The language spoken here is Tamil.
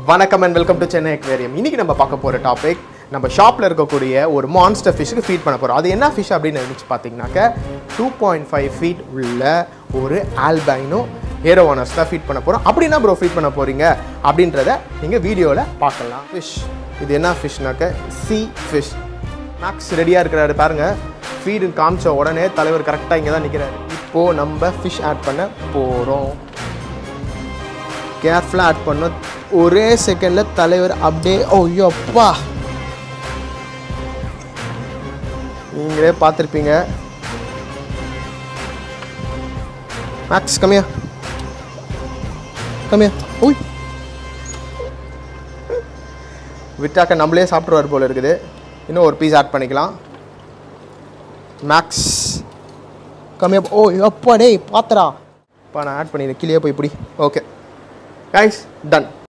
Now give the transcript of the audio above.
வணக்கம் and welcome to Chennai aquarium இன்னைக்கு நம்ம பார்க்க போகிற டாபிக் நம்ம ஷாப்பில் இருக்கக்கூடிய ஒரு மான்ஸ்டர் ஃபிஷ்ஷுக்கு ஃபீட் பண்ண போகிறோம் அது என்ன ஃபிஷ் அப்படின்னு நினச்சி பார்த்தீங்கன்னாக்க டூ பாயிண்ட் ஃபைவ் ஃபீட் உள்ள ஒரு ஆல்பைனோ ஏரோவானஸ் தான் ஃபீட் பண்ண போகிறோம் அப்படின்னா ப்ரோ ஃபீட் பண்ண போகிறீங்க அப்படின்றத நீங்கள் வீடியோவில் பார்க்கலாம் ஃபிஷ் இது என்ன ஃபிஷ்னாக்க சி ஃபிஷ் மேக்ஸ் ரெடியாக இருக்கிறாரு பாருங்கள் ஃபீடு காமிச்ச உடனே தலைவர் கரெக்டாக இங்கே தான் நிற்கிறாரு இப்போது நம்ம ஃபிஷ் ஆட் பண்ண போகிறோம் கேர்ஃபுல்லாக ஆட் பண்ணோம் ஒரே செகண்டில் தலைவர் அப்படியே ஓய்யோ அப்பா நீங்களே பார்த்துருப்பீங்க மேக்ஸ் கம்மியா கம்மியா ஓய் விட்டாக்க நம்மளே சாப்பிட்ருவார் போல இருக்குது இன்னும் ஒரு பீஸ் ஆட் பண்ணிக்கலாம் மேக்ஸ் கம்மியா ஓ அப்பா டேய் பாத்திரா இப்போ நான் ஆட் பண்ணிடுறேன் கீழே போய் இப்படி ஓகே கைஸ் டன்